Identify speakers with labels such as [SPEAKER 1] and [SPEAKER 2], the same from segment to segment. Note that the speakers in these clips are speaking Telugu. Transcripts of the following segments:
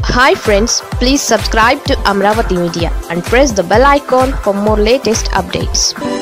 [SPEAKER 1] hi friends please subscribe to Amaravati media and press the bell icon for more latest updates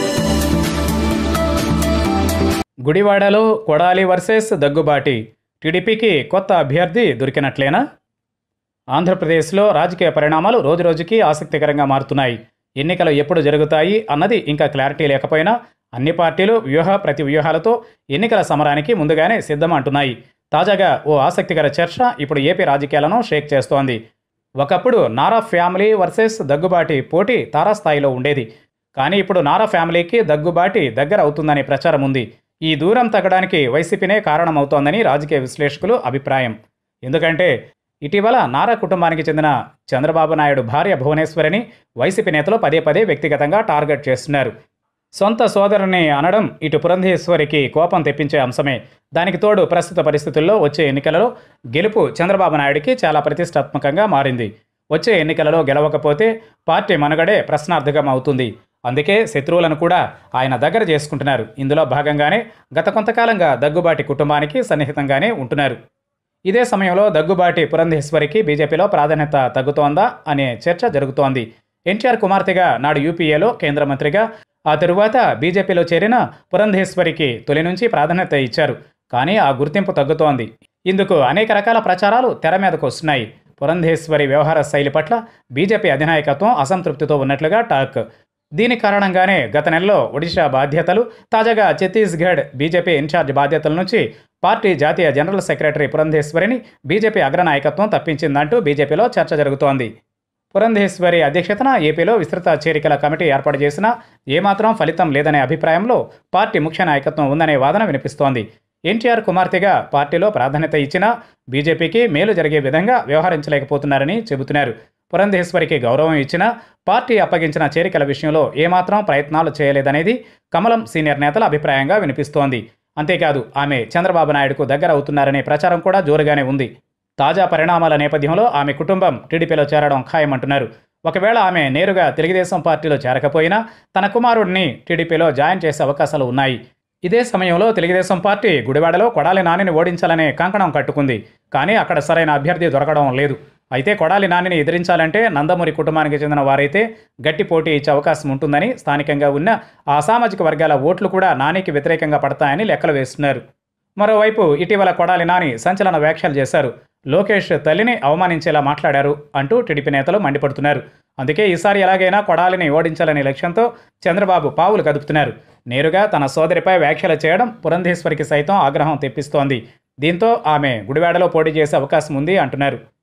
[SPEAKER 2] గుడివాడలో కొడాలి వర్సెస్ దగ్గుబాటి టీడీపీకి కొత్త అభ్యర్థి దొరికినట్లేనా ఆంధ్రప్రదేశ్లో రాజకీయ పరిణామాలు రోజురోజుకి ఆసక్తికరంగా మారుతున్నాయి ఎన్నికలు ఎప్పుడు జరుగుతాయి అన్నది ఇంకా క్లారిటీ లేకపోయినా అన్ని పార్టీలు వ్యూహ ప్రతి వ్యూహాలతో ఎన్నికల సమరానికి ముందుగానే సిద్ధమంటున్నాయి తాజాగా ఓ ఆసక్తికర చర్చ ఇప్పుడు ఏపీ రాజకీయాలను షేక్ చేస్తోంది ఒకప్పుడు నారా ఫ్యామిలీ వర్సెస్ దగ్గుబాటి పోటీ తారాస్థాయిలో ఉండేది కానీ ఇప్పుడు నారా ఫ్యామిలీకి దగ్గుబాటి దగ్గర అవుతుందనే ప్రచారం ఉంది ఈ దూరం తగ్గడానికి వైసీపీనే కారణమవుతోందని రాజకీయ విశ్లేషకులు అభిప్రాయం ఎందుకంటే ఇటీవల నారా కుటుంబానికి చెందిన చంద్రబాబు నాయుడు భార్య భువనేశ్వరిని వైసీపీ నేతలు పదే పదే వ్యక్తిగతంగా టార్గెట్ చేస్తున్నారు సొంత సోదరుని అనడం ఇటు పురంధేశ్వరికి కోపం తెప్పించే అంశమే దానికి తోడు ప్రస్తుత పరిస్థితుల్లో వచ్చే ఎన్నికలలో గెలుపు చంద్రబాబు నాయుడికి చాలా ప్రతిష్టాత్మకంగా మారింది వచ్చే ఎన్నికలలో గెలవకపోతే పార్టీ మనుగడే ప్రశ్నార్థకం అవుతుంది అందుకే శత్రువులను కూడా ఆయన దగ్గర చేసుకుంటున్నారు ఇందులో భాగంగానే గత కొంతకాలంగా దగ్గుబాటి కుటుంబానికి సన్నిహితంగానే ఉంటున్నారు ఇదే సమయంలో దగ్గుబాటి పురంధేశ్వరికి బీజేపీలో ప్రాధాన్యత తగ్గుతోందా అనే చర్చ జరుగుతోంది ఎన్టీఆర్ కుమార్తెగా నాడు యూపీఏలో కేంద్ర మంత్రిగా ఆ తరువాత బీజేపీలో చేరిన పురంధేశ్వరికి తొలి నుంచి ప్రాధాన్యత ఇచ్చారు కానీ ఆ గుర్తింపు తగ్గుతోంది ఇందుకు అనేక రకాల ప్రచారాలు తెర మీదకు వస్తున్నాయి పురంధేశ్వరి వ్యవహార శైలి పట్ల బీజేపీ అధినాయకత్వం అసంతృప్తితో ఉన్నట్లుగా టాక్ దీని కారణంగానే గత నెలలో ఒడిశా బాధ్యతలు తాజాగా ఛత్తీస్గఢ్ బీజేపీ ఇన్ఛార్జ్ బాధ్యతల నుంచి పార్టీ జాతీయ జనరల్ సెక్రటరీ పురంధేశ్వరిని బీజేపీ అగ్రనాయకత్వం తప్పించిందంటూ బీజేపీలో చర్చ జరుగుతోంది పురంధేశ్వరి అధ్యక్షతన ఏపీలో విస్తృత చేరికల కమిటీ ఏర్పాటు చేసినా ఏమాత్రం ఫలితం లేదనే అభిప్రాయంలో పార్టీ ముఖ్య నాయకత్వం ఉందనే వాదన వినిపిస్తోంది ఎన్టీఆర్ కుమార్తెగా పార్టీలో ప్రాధాన్యత ఇచ్చినా బీజేపీకి మేలు జరిగే విధంగా వ్యవహరించలేకపోతున్నారని చెబుతున్నారు పురంధేశ్వరికి గౌరవం ఇచ్చినా పార్టీ అప్పగించిన చేరికల విషయంలో ఏమాత్రం ప్రయత్నాలు చేయలేదనేది కమలం సీనియర్ నేతల అభిప్రాయంగా వినిపిస్తోంది అంతేకాదు ఆమె చంద్రబాబు నాయుడుకు దగ్గర అవుతున్నారనే ప్రచారం కూడా జోరుగానే ఉంది తాజా పరిణామాల నేపథ్యంలో ఆమె కుటుంబం టీడీపీలో చేరడం ఖాయమంటున్నారు ఒకవేళ ఆమె నేరుగా తెలుగుదేశం పార్టీలో చేరకపోయినా తన కుమారుడిని టీడీపీలో జాయిన్ చేసే అవకాశాలు ఉన్నాయి ఇదే సమయంలో తెలుగుదేశం పార్టీ గుడివాడలో కొడాలి నానిని ఓడించాలనే కంకణం కట్టుకుంది కానీ అక్కడ సరైన అభ్యర్థి దొరకడం లేదు అయితే కొడాలి నానిని ఎదిరించాలంటే నందమూరి కుటుంబానికి చెందిన వారైతే గట్టి పోటీ ఇచ్చే అవకాశం ఉంటుందని స్థానికంగా ఉన్న ఆ సామాజిక వర్గాల ఓట్లు కూడా నానికి వ్యతిరేకంగా పడతాయని లెక్కలు వేస్తున్నారు మరోవైపు ఇటీవల కొడాలి నాని సంచలన వ్యాఖ్యలు చేశారు లోకేష్ తల్లిని అవమానించేలా మాట్లాడారు అంటూ టీడీపీ నేతలు మండిపడుతున్నారు అందుకే ఈసారి ఎలాగైనా కొడాలిని ఓడించాలనే లక్ష్యంతో చంద్రబాబు పావులు కదుపుతున్నారు నేరుగా తన సోదరిపై వ్యాఖ్యలు చేయడం పురంధేశ్వరికి సైతం ఆగ్రహం తెప్పిస్తోంది దీంతో ఆమె గుడివాడలో పోటీ చేసే అవకాశం ఉంది అంటున్నారు